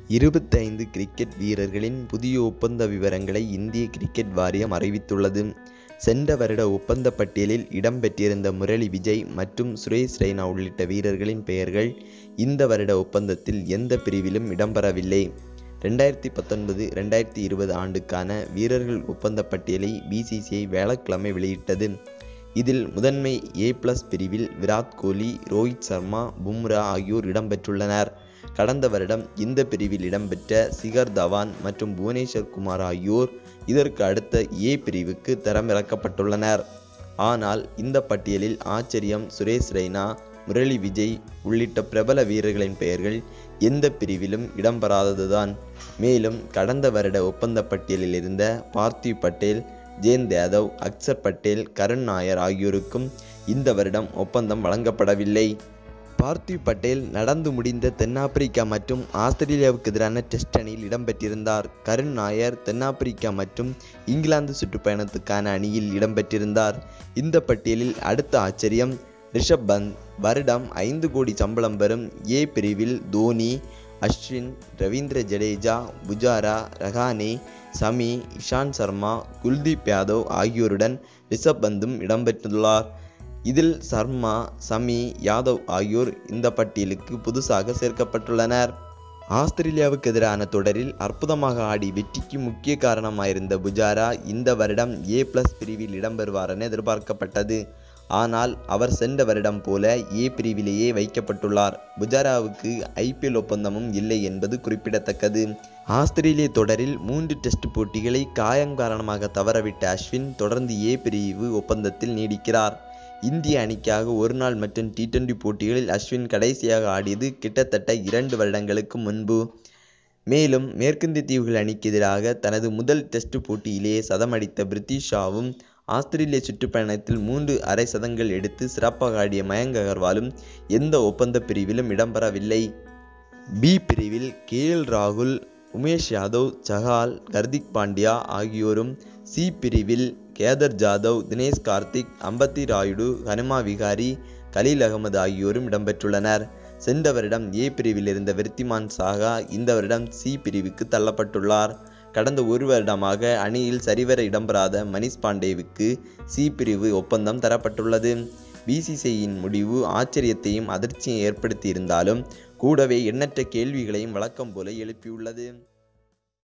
இருபத்தைந்து கிரிக்கெட் வீரர்களின் புதிய ஒப்பந்த விவரங்களை இந்திய கிரிக்கெட் வாரியம் அறிவித்துள்ளது. சென்ற வருட ஒப்பந்த பட்டியலில் இடம் பெற்றிருந்த முரளி விஜய் மற்றும் சுரேஷ் ரெய்னா உள்ளிட்ட வீரர்களின் பெயர்கள் இந்த வருட ஒப்பந்தத்தில் எந்த பிரிவிலும் இடம்பெறவில்லை. இரண்டாயிரத்து பத்தொன்பது-இரண்டாயிரத்து இருபது ஆண்டுக்கான வீரர்கள் ஒப்பந்த பட்டியலை பி. சி. சி. ஐ. வியாழக்கிழமை வெளியிட்டது. இதில் முதன்மை ஏ-பிளஸ் பிரிவில் விராத் கோலி, ரோகித் சர்மா, பும்ரா ஆகியோர் இடம் பெற்றுள்ளனர். கடந்த வருடம் இந்த பிரிவில் இடம்பெற்ற சிகர் தவான் மற்றும் புவனேஷ்வர் குமார் ஆகியோர் இதற்கு அடுத்த ஏ பிரிவுக்கு தரமிறக்கப்பட்டுள்ளனர். ஆனால் இந்த பட்டியலில் ஆச்சரியம் சுரேஷ் ரெய்னா, முரளி விஜய் உள்ளிட்ட பிரபல வீரர்களின் பெயர்கள் எந்த பிரிவிலும் இடம்பெறாததுதான். மேலும் கடந்த வருட ஒப்பந்த பட்டியலில் இருந்த பார்த்திவ் பட்டேல், ஜெயந்த் யாதவ், அக்சர் பட்டேல், கருண் நாயர் ஆகியோருக்கும் இந்த வருடம் ஒப்பந்தம் வழங்கப்படவில்லை. பார்த்திவ் பட்டேல் நடந்து முடிந்த தென்னாப்பிரிக்கா மற்றும் ஆஸ்திரேலியாவுக்கு எதிரான டெஸ்ட் அணியில் இடம் பெற்றிருந்தார். கருண் நாயர் தென்னாப்பிரிக்கா மற்றும் இங்கிலாந்து சுற்றுப்பயணத்துக்கான அணியில் இடம் பெற்றிருந்தார். இந்த பட்டியலில் அடுத்த ஆச்சரியம் ரிஷப் பந்த். வருடம் ஐந்து கோடி சம்பளம் பெறும் ஏ பிரிவில் தோனி, அஸ்வின், ரவீந்திர ஜடேஜா, புஜாரா, ரஹானே, ஷமி, இஷாந்த் சர்மா, குல்தீப் யாதவ் ஆகியோருடன் ரிஷப் பந்தும் இடம் பெற்றுள்ளார். இதில் சர்மா, ஷமி, யாதவ் ஆகியோர் இந்த பட்டியலுக்கு புதுசாக சேர்க்கப்பட்டுள்ளனர். ஆஸ்திரேலியாவுக்கு எதிரான தொடரில் அற்புதமாக ஆடி வெற்றிக்கு முக்கிய காரணமாயிருந்த புஜாரா இந்த வருடம் ஏ-பிளஸ் பிரிவில் இடம்பெறுவார் என எதிர்பார்க்கப்பட்டது. ஆனால் அவர் சென்ற வருடம் போல ஏ பிரிவிலேயே வைக்கப்பட்டுள்ளார். புஜாராவுக்கு ஐ. பி. எல். ஒப்பந்தமும் இல்லை என்பது குறிப்பிடத்தக்கது. ஆஸ்திரேலிய தொடரில் மூன்று டெஸ்ட் போட்டிகளை காயம் காரணமாக தவறவிட்ட அஸ்வின் தொடர்ந்து ஏ பிரிவு ஒப்பந்தத்தில் நீடிக்கிறார். இந்திய அணிக்காக ஒருநாள் மற்றும் டி-டுவென்டி போட்டிகளில் அஸ்வின் கடைசியாக ஆடியது கிட்டத்தட்ட இரண்டு வருடங்களுக்கு முன்பு. மேலும் மேற்கிந்திய தீவுகள் அணிக்கு எதிராக தனது முதல் டெஸ்ட் போட்டியிலேயே சதம் அடித்த பிரித்வி ஷாவும், ஆஸ்திரேலிய சுற்றுப்பயணத்தில் மூன்று அரை சதங்கள் எடுத்து சிறப்பாக ஆடிய மயங்க் அகர்வாலும் எந்த ஒப்பந்த பிரிவிலும் இடம்பெறவில்லை. பி பிரிவில் கே. எல். ராகுல், உமேஷ் யாதவ், சஹால், ஹர்திக் பாண்டியா ஆகியோரும், சி பிரிவில் கேதார் ஜாதவ், தினேஷ் கார்த்திக், அம்பத்தி ராயுடு, ஹனுமா விகாரி, கலீல் அகமது ஆகியோரும் இடம்பெற்றுள்ளனர். சென்ற வருடம் ஏ பிரிவில் இருந்த விருத்திமான் சாகா இந்த வருடம் சி பிரிவுக்கு தள்ளப்பட்டுள்ளார். கடந்த ஒரு வருடமாக அணியில் சரிவர இடம்பெறாத மனிஷ் பாண்டேவுக்கு சி பிரிவு ஒப்பந்தம் தரப்பட்டுள்ளது. பி. சி. சி. ஐ.யின் முடிவு ஆச்சரியத்தையும் அதிர்ச்சியையும் ஏற்படுத்தியிருந்தாலும் கூடவே எண்ணற்ற கேள்விகளையும் வழக்கம் போல எழுப்பியுள்ளது.